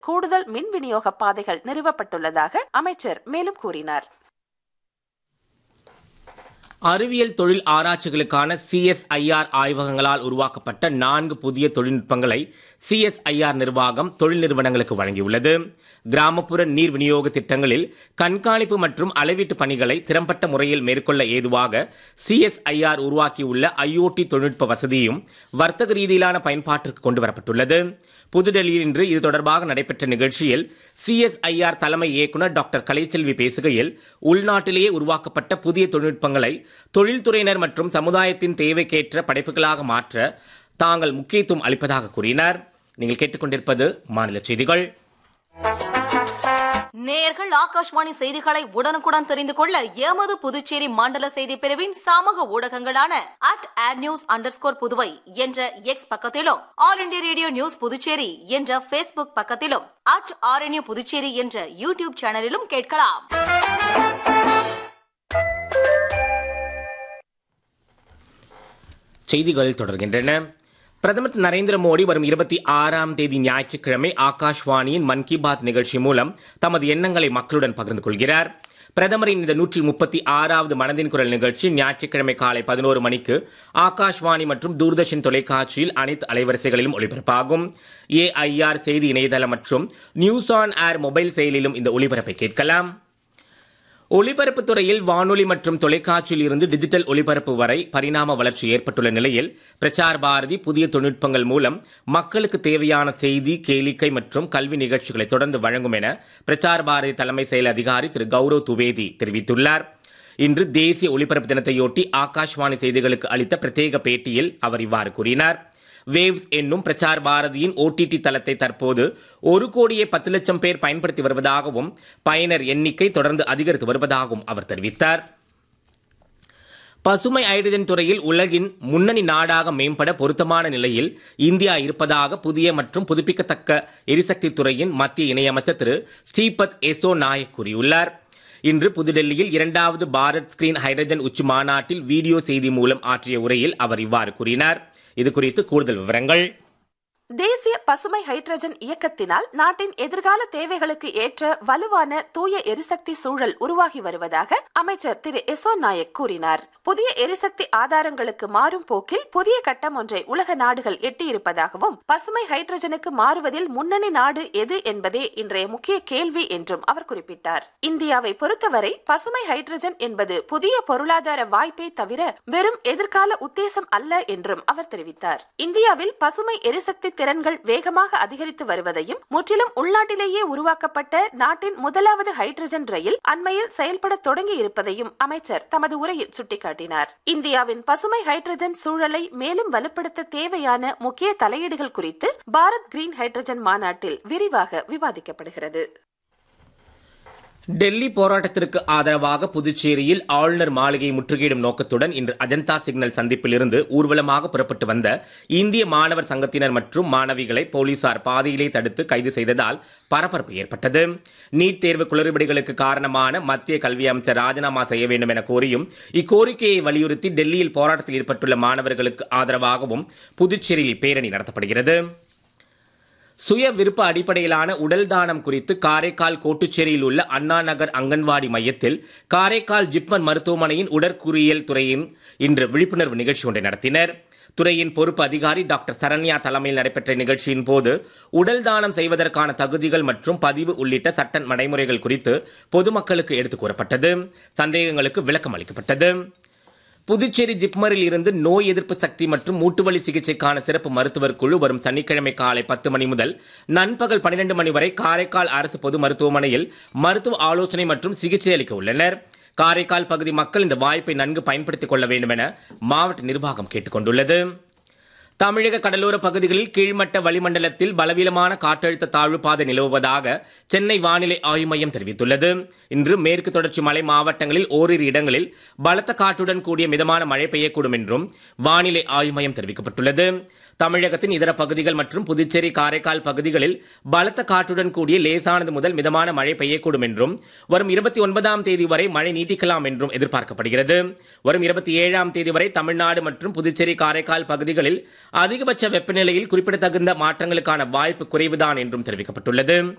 கூடுதல் மின் விநியோக பாதைகள் நிறுவப்பட்டுள்ளதாக அமைச்சர் மேலும் கூறினார் அறிவியல் தொழில் ஆராய்ச்சிகளுக்கான சிஎஸ்ஐஆர் ஆய்வகங்களால் உருவாக்கப்பட்ட நான்கு புதிய தொழில்நுட்பங்களை சிஎஸ்ஐஆர் நிர்வாகம் தொழில் நிறுவனங்களுக்கு வழங்கியுள்ளது கிராமப்புற நீர் விநியோக திட்டங்களில் கண்காணிப்பு மற்றும் அளவீட்டு பணிகளை திறம்பட்ட முறையில் மேற்கொள்ள ஏதுவாக சிஎஸ்ஐஆர் உருவாக்கியுள்ள ஐஓடி தொழில்நுட்ப வசதியும் வர்த்தக ரீதியிலான பயன்பாட்டிற்கு கொண்டு வரப்பட்டுள்ளது புதுடெல்லியில் இன்று இது தொடர்பாக நடைபெற்ற நிகழ்ச்சியில் சிஎஸ்ஐஆர் தலைமை இயக்குநர் டாக்டர் கலைச்செல்வி பேசுகையில் உள்நாட்டிலேயே உருவாக்கப்பட்ட புதிய தொழில்நுட்பங்களை தொழில்துறையினர் மற்றும் சமுதாயத்தின் தேவைக்கேற்ற படைப்புகளாக மாற்ற தாங்கள் முக்கியத்துவம் அளிப்பதாக கூறினார் நீங்கள் கேட்டுக்கொண்டிருப்பது மாநில செய்திகள் நேயர்கள் ஆகாஷ்வாணி செய்திகளை உடனுக்குடன் தெரிந்து கொள்ள எமது புதுச்சேரி மண்டல செய்தி பிரிவின் சமூக ஊடகங்களான at air news under Puduvai என்ற எக்ஸ் பக்கத்திலும் All India radio news Puducherry என்ற பேஸ்புக் பக்கத்திலும் அட் ஆர்என்யூ புதுச்சேரி என்ற யூடியூப் சேனலிலும் கேட்கலாம் செய்திகள் தொடர்கின்றன பிரதமர் திரு நரேந்திர மோடி வரும் இருபத்தி ஆறாம் தேதி ஞாயிற்றுக்கிழமை ஆகாஷ்வாணியின் மன் கி பாத் நிகழ்ச்சி மூலம் தமது எண்ணங்களை மக்களுடன் பகிர்ந்து கொள்கிறார் பிரதமரின் இந்த நூற்றி முப்பத்தி ஆறாவது மனதின் குரல் நிகழ்ச்சி ஞாயிற்றுக்கிழமை காலை பதினோரு மணிக்கு ஆகாஷ்வாணி மற்றும் தூர்தர்ஷன் தொலைக்காட்சியில் அனைத்து அலைவரிசைகளிலும் ஒளிபரப்பாகும் ஏஐஆர் செய்தி இணையதளம் மற்றும் நியூஸ் ஆன் ஏர் மொபைல் செயலிலும் இந்த ஒளிபரப்பை கேட்கலாம் ஒலிபரப்புத் துறையில் வானொலி மற்றும் தொலைக்காட்சியில் இருந்து டிஜிட்டல் ஒலிபரப்பு வரை பரிணாம வளர்ச்சி ஏற்பட்டுள்ள நிலையில் பிரச்சார் பாரதி புதிய தொழில்நுட்பங்கள் மூலம் மக்களுக்கு தேவையான செய்தி கேளிக்கை மற்றும் கல்வி நிகழ்ச்சிகளை தொடர்ந்து வழங்கும் என பிரச்சார் பாரதி தலைமை செயல் அதிகாரி திரு கௌரவ் துவேதி தெரிவித்துள்ளார் இன்று தேசிய ஒலிபரப்பு தினத்தையொட்டி ஆகாஷ்வாணி செய்திகளுக்கு அளித்த பிரத்யேக பேட்டியில் அவர் இவ்வாறு கூறினார் வேவ்ஸ் என்னும் பிரச்சார் பாரதியின் ஓடிடி தளத்தை தற்போது ஒரு கோடியே பத்து லட்சம் பேர் பயன்படுத்தி வருவதாகவும் பயனர் எண்ணிக்கை தொடர்ந்து அதிகரித்து வருவதாகவும் அவர் தெரிவித்தார் பசுமை ஹைட்ரஜன் துறையில் உலகின் முன்னணி நாடாக மேம்பட பொருத்தமான நிலையில் இந்தியா இருப்பதாக புதிய மற்றும் புதுப்பிக்கத்தக்க எரிசக்தி துறையின் மத்திய இணையமைச்சர் திரு ஸ்ரீபத் எசோ நாயக் கூறியுள்ளார் இன்று புதுடெல்லியில் இரண்டாவது பாரத் ஸ்கிரீன் ஹைட்ரஜன் உச்சி மாநாட்டில் வீடியோ செய்தி மூலம் ஆற்றிய உரையில் அவர் இவ்வாறு கூறினார் இது குறித்து கூடுதல் விவரங்கள் தேசிய பசுமை ஹைட்ரஜன் இயக்கத்தினால் நாட்டின் எதிர்கால தேவைகளுக்கு ஏற்ற வலுவான தூய எரிசக்தி சூழல் உருவாகி வருவதாக அமைச்சர் திரு எசோ நாயக் கூறினார் புதிய எரிசக்தி ஆதாரங்களுக்கு மாறும் போக்கில் புதிய கட்டம் ஒன்றை உலக நாடுகள் எட்டியிருப்பதாகவும் பசுமை ஹைட்ரஜனுக்கு மாறுவதில் முன்னணி நாடு எது என்பதே இன்றைய முக்கிய கேள்வி என்றும் அவர் குறிப்பிட்டார் இந்தியாவை பொறுத்தவரை பசுமை ஹைட்ரஜன் என்பது புதிய பொருளாதார வாய்ப்பை தவிர வெறும் எதிர்கால உத்தேசம் அல்ல என்றும் அவர் தெரிவித்தார் இந்தியாவில் பசுமை எரிசக்தி திறன்கள் வேகமாக அதிகரித்து வருவதையும் முற்றிலும் உள்நாட்டிலேயே உருவாக்கப்பட்ட நாட்டின் முதலாவது ஹைட்ரஜன் ரயில் அண்மையில் செயல்பட தொடங்கி இருப்பதையும் அமைச்சர் தமது உரையில் சுட்டிக்காட்டினார் இந்தியாவின் பசுமை ஹைட்ரஜன் சூழலை மேலும் வலுப்படுத்த தேவையான முக்கிய தலையீடுகள் குறித்து பாரத் கிரீன் ஹைட்ரஜன் மாநாட்டில் விரிவாக விவாதிக்கப்படுகிறது டெல்லி போராட்டத்திற்கு ஆதரவாக புதுச்சேரியில் ஆளுநர் மாளிகையை முற்றுகையிடும் நோக்கத்துடன் இன்று அஜந்தா சிக்னல் சந்திப்பிலிருந்து ஊர்வலமாக புறப்பட்டு வந்த இந்திய மாணவர் சங்கத்தினர் மற்றும் மாணவிகளை போலீசார் பாதையிலே தடுத்து கைது செய்ததால் பரபரப்பு ஏற்பட்டது நீட் தேர்வு குளறுபடிகளுக்கு காரணமான மத்திய கல்வி அமைச்சர் ராஜினாமா செய்ய வேண்டும் என கோரியும் இக்கோரிக்கையை வலியுறுத்தி டெல்லியில் போராட்டத்தில் ஈடுபட்டுள்ள மாணவர்களுக்கு ஆதரவாகவும் புதுச்சேரியில் பேரணி நடத்தப்படுகிறது சுய விருப்ப அடிப்படையிலான உடல் தானம் குறித்து காரைக்கால் கோட்டுச்சேரியில் உள்ள அண்ணா நகர் அங்கன்வாடி மையத்தில் காரைக்கால் ஜிப்மர் மருத்துவமனையின் உடற்குறியியல் துறையின் இன்று விழிப்புணர்வு நிகழ்ச்சி ஒன்றை நடத்தினர் துறையின் பொறுப்பு அதிகாரி டாக்டர் சரண்யா தலைமையில் நடைபெற்ற நிகழ்ச்சியின் போது உடல் தானம் செய்வதற்கான தகுதிகள் மற்றும் பதிவு உள்ளிட்ட சட்ட நடைமுறைகள் குறித்து பொதுமக்களுக்கு எடுத்துக் கூறப்பட்டது சந்தேகங்களுக்கு விளக்கம் அளிக்கப்பட்டது புதுச்சேரி ஜிப்மரில் இருந்து நோய் எதிர்ப்பு சக்தி மற்றும் மூட்டுவலி சிகிச்சைக்கான சிறப்பு மருத்துவர் குழு வரும் சனிக்கிழமை காலை பத்து மணி முதல் நண்பகல் பன்னிரண்டு மணி வரை காரைக்கால் அரசு பொது மருத்துவமனையில் மருத்துவ ஆலோசனை மற்றும் சிகிச்சை அளிக்க உள்ளனர் காரைக்கால் பகுதி மக்கள் இந்த வாய்ப்பை நன்கு பயன்படுத்திக் கொள்ள வேண்டும் என மாவட்ட நிர்வாகம் கேட்டுக் கொண்டுள்ளது தமிழக கடலோர பகுதிகளில் கீழ்மட்ட வளிமண்டலத்தில் பலவீனமான காற்றழுத்த தாழ்வு பாதை நிலவுவதாக சென்னை வானிலை ஆய்வு மையம் தெரிவித்துள்ளது இன்று மேற்கு தொடர்ச்சி மலை மாவட்டங்களில் ஓரிரு இடங்களில் பலத்த காற்றுடன் கூடிய மிதமான மழை பெய்யக்கூடும் என்றும் வானிலை ஆய்வு மையம் தெரிவிக்கப்பட்டுள்ளது தமிழகத்தின் இதர பகுதிகள் மற்றும் புதுச்சேரி காரைக்கால் பகுதிகளில் பலத்த காற்றுடன் கூடிய லேசானது முதல் மிதமான மழை பெய்யக்கூடும் என்றும் வரும் இருபத்தி ஒன்பதாம் தேதி வரை மழை நீட்டிக்கலாம் என்றும் எதிர்பார்க்கப்படுகிறது வரும் இருபத்தி ஏழாம் தேதி வரை தமிழ்நாடு மற்றும் புதுச்சேரி காரைக்கால் பகுதிகளில் அதிகபட்ச வெப்பநிலையில் குறிப்பிடத்தகுந்த மாற்றங்களுக்கான வாய்ப்பு குறைவுதான் என்றும் தெரிவிக்கப்பட்டுள்ளது